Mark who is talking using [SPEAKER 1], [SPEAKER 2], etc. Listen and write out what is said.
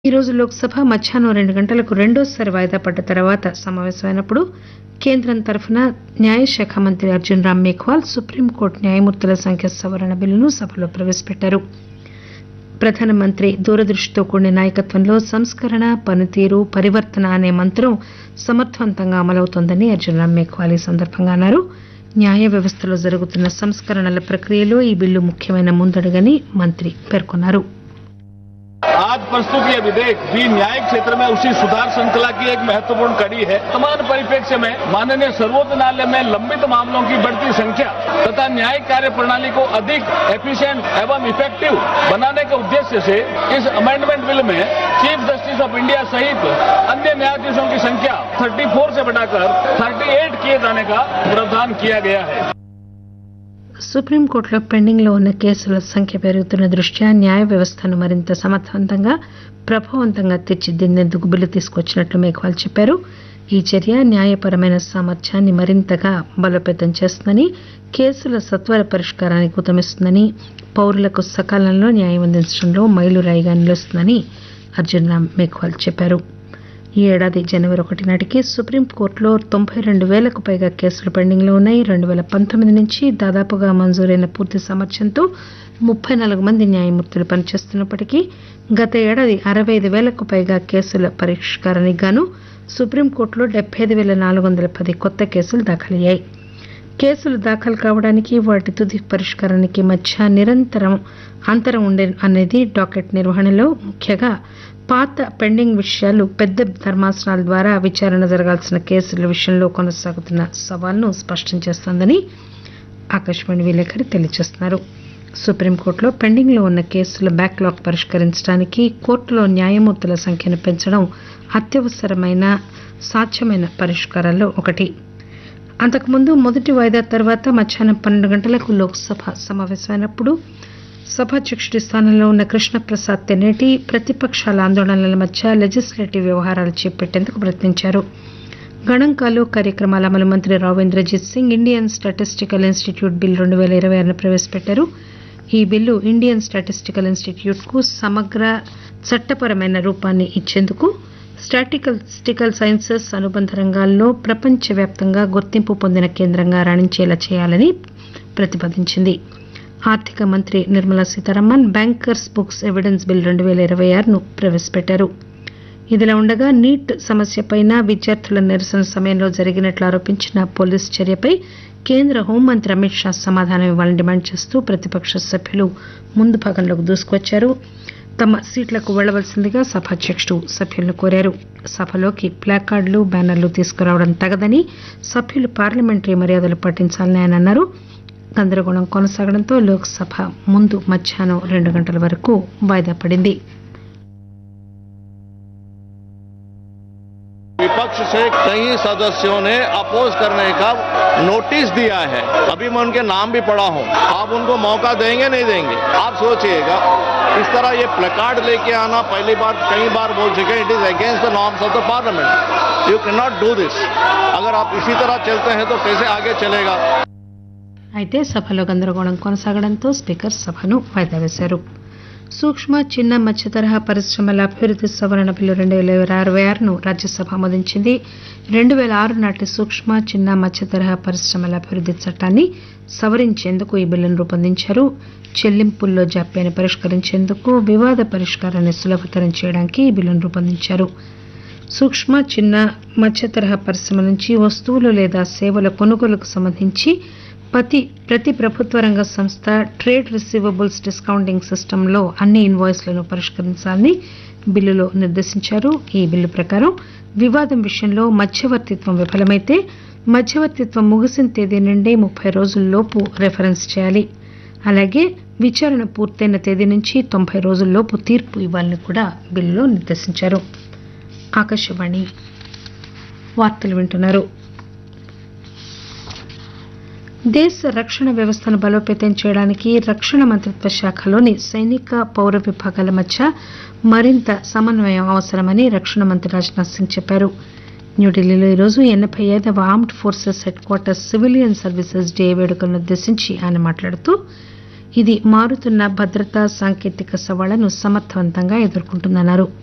[SPEAKER 1] ఈరోజు లోక్సభ మధ్యాహ్నం రెండు గంటలకు రెండోసారి వాయిదా పడ్డ తర్వాత సమావేశమైనప్పుడు కేంద్రం తరఫున న్యాయశాఖ మంత్రి అర్జున్ రామ్ మేఘ్వాల్ సుప్రీంకోర్టు న్యాయమూర్తుల సంఖ్య సవరణ బిల్లును సభలో ప్రవేశపెట్టారు ప్రధానమంత్రి దూరదృష్టితో కూడిన నాయకత్వంలో సంస్కరణ పనితీరు పరివర్తన అనే మంత్రం సమర్థవంతంగా అమలవుతోందని అర్జున్ రామ్ మేఘ్వాల్ ఈ సందర్భంగా అన్నారు న్యాయ వ్యవస్థలో జరుగుతున్న సంస్కరణల ప్రక్రియలో ఈ బిల్లు ముఖ్యమైన ముందడుగని మంత్రి పేర్కొన్నారు
[SPEAKER 2] आज प्रस्तुत ये विधेयक भी न्यायिक क्षेत्र में उसी सुधार श्रृंखला की एक महत्वपूर्ण कड़ी है वर्तमान परिप्रेक्ष्य में माननीय सर्वोच्च न्यायालय में लंबित मामलों की बढ़ती संख्या तथा न्यायिक कार्य प्रणाली को अधिक एफिशिएंट एवं इफेक्टिव बनाने के उद्देश्य से इस अमेंडमेंट बिल में चीफ जस्टिस ऑफ इंडिया सहित अन्य न्यायाधीशों की संख्या 34 से बढ़ाकर 38 किए जाने का प्रावधान किया गया है
[SPEAKER 1] సుప్రీంకోర్టులో పెండింగ్ లో ఉన్న కేసుల సంఖ్య పెరుగుతున్న దృష్ట్యా న్యాయ వ్యవస్థను మరింత సమర్థవంతంగా ప్రభావవంతంగా తీర్చిదిద్దేందుకు బిల్లు తీసుకొచ్చినట్లు మేఘ్వాల్ చెప్పారు ఈ చర్య న్యాయపరమైన సామర్థ్యాన్ని మరింతగా బలోపేతం చేస్తుందని కేసుల సత్వర పరిష్కారానికి ఉతమిస్తుందని పౌరులకు సకాలంలో న్యాయం అందించడంలో మైలురాయిగా నిలుస్తుందని అర్జున్ రామ్ మేఘ్వాల్ చెప్పారు ఈ ఏడాది జనవరి ఒకటి నాటికి సుప్రీంకోర్టులో తొంభై రెండు వేలకు పైగా కేసులు పెండింగ్లో ఉన్నాయి రెండు వేల పంతొమ్మిది నుంచి దాదాపుగా మంజూరైన పూర్తి సామర్థ్యంతో ముప్పై నాలుగు మంది న్యాయమూర్తులు పనిచేస్తున్నప్పటికీ గత ఏడాది అరవై ఐదు వేలకు పైగా కేసుల పరిష్కారానికి గాను సుప్రీంకోర్టులో డెబ్బై ఐదు వేల నాలుగు వందల పది కొత్త కేసులు దాఖలయ్యాయి కేసులు దాఖలు కావడానికి వాటి తుది పరిష్కారానికి మధ్య నిరంతరం అంతరం ఉండే అనేది డాకెట్ నిర్వహణలో ముఖ్యంగా పాత పెండింగ్ విషయాలు పెద్ద ధర్మాసనాల ద్వారా విచారణ జరగాల్సిన కేసుల విషయంలో కొనసాగుతున్న సవాల్ను స్పష్టం చేస్తోందని ఆకాశవాణి విలేకరి తెలియజేస్తున్నారు సుప్రీంకోర్టులో పెండింగ్లో ఉన్న కేసుల బ్యాక్లాగ్ పరిష్కరించడానికి కోర్టులో న్యాయమూర్తుల సంఖ్యను పెంచడం అత్యవసరమైన సాధ్యమైన పరిష్కారాల్లో ఒకటి అంతకుముందు మొదటి వాయిదా తర్వాత మధ్యాహ్నం పన్నెండు గంటలకు లోక్సభ సమావేశమైనప్పుడు సభాధ్యక్షుడి స్థానంలో ఉన్న కృష్ణప్రసాద్ తెన్నేటి ప్రతిపక్షాల ఆందోళనల మధ్య లెజిస్లేటివ్ వ్యవహారాలు చేపట్టేందుకు ప్రయత్నించారు గణాంకాలు కార్యక్రమాల అమలు మంత్రి Rao Inderjit Singh Indian statistical institute bill రెండు వేల ఇరవై ఆరును ప్రవేశపెట్టారు ఈ బిల్లు ఇండియన్ స్టాటిస్టికల్ ఇన్స్టిట్యూట్ కు సమగ్ర చట్టపరమైన రూపాన్ని ఇచ్చేందుకు స్టాటిస్టికల్ సైన్సెస్ అనుబంధ రంగాల్లో ప్రపంచవ్యాప్తంగా గుర్తింపు పొందిన కేంద్రంగా రాణించేలా చేయాలని ప్రతిపాదించింది ఆర్థిక మంత్రి Nirmala Sitharaman bankers books evidence bill రెండు వేల ఇరవై ఆరును ప్రవేశపెట్టారు ఇదిలా ఉండగా నీట్ సమస్యపైన విద్యార్థుల నిరసన సమయంలో జరిగినట్లు ఆరోపించిన పోలీస్ చర్యపై కేంద్ర హోంమంత్రి అమిత్ షా సమాధానం ఇవ్వాలని డిమాండ్ చేస్తూ ప్రతిపక్ష సభ్యులు ముందు భాగంలోకి దూసుకొచ్చారు తమ సీట్లకు వెళ్లవలసిందిగా సభాధ్యక్షుడు సభ్యులను కోరారు సభలోకి ప్లాకార్డులు బ్యానర్లు తీసుకురావడం తగదని సభ్యులు పార్లమెంటరీ మర్యాదలు పాటించాలని ఆయన అన్నారు గందరగోళం కొనసాగడంతో లోక్సభ ముందు మధ్యాహ్నం రెండు గంటల వరకు వాయిదా పడింది
[SPEAKER 3] विपक्ष से कई सदस्यों ने अपोज करने का नोटिस दिया है अभी मैं उनके नाम भी पढ़ा हूं आप उनको मौका देंगे नहीं देंगे आप सोचिएगा इस तरह ये प्लेकार्ड लेके आना पहली बार कई बार बोल चुके it is against the norms of the parliament you can not do this अगर आप इसी तरह चलते हैं तो कैसे आगे चलेगा
[SPEAKER 1] అయితే సభలో గందరగోళం కొనసాగడంతో స్పీకర్ సభను వాయిదా వేశారు సూక్ష్మ చిన్న మధ్య తరహా పరిశ్రమల అభివృద్ది సవరణ బిల్లు రెండు వేల అరవై ఆరును రాజ్యసభ ఆమోదించింది రెండు వేల ఆరు నాటి సూక్ష్మ చిన్న మధ్య తరహా పరిశ్రమల అభివృద్ది చట్టాన్ని సవరించేందుకు ఈ బిల్లును రూపొందించారు చెల్లింపుల్లో జాప్యాన్ని పరిష్కరించేందుకు వివాద పరిష్కారాన్ని సులభతరం చేయడానికి ఈ బిల్లును రూపొందించారు సూక్ష్మ చిన్న మధ్య తరహా పరిశ్రమ నుంచి వస్తువులు లేదా సేవల కొనుగోలుకు సంబంధించి ప్రతి ప్రతి ప్రభుత్వ రంగ సంస్థ ట్రేడ్ రిసీవబుల్స్ డిస్కౌంటింగ్ సిస్టంలో అన్ని ఇన్వాయిస్లను పరిష్కరించాలని బిల్లులో నిర్దేశించారు ఈ బిల్లు ప్రకారం వివాదం విషయంలో మధ్యవర్తిత్వం విఫలమైతే మధ్యవర్తిత్వం ముగిసిన తేదీ నుండి ముప్పై రోజుల్లోపు రెఫరెన్స్ చేయాలి అలాగే విచారణ పూర్తయిన తేదీ నుంచి తొంభై రోజుల్లోపు తీర్పు ఇవ్వాలని కూడా బిల్లులో నిర్దేశించారు ఆకాశవాణి వార్తలు వింటున్నారు దేశ రక్షణ వ్యవస్థను బలోపేతం చేయడానికి రక్షణ మంత్రిత్వ శాఖలోని సైనిక పౌర విభాగాల మధ్య మరింత సమన్వయం అవసరమని రక్షణ మంత్రి రాజ్నాథ్ సింగ్ చెప్పారు న్యూఢిల్లీలో ఈరోజు ఎనభై ఐదవ armed forces headquarters civilian services day వేడుకలను ఉద్దేశించి ఆయన మాట్లాడుతూ ఇది మారుతున్న భద్రతా సాంకేతిక సవాళ్లను సమర్థవంతంగా ఎదుర్కొంటుందన్నారు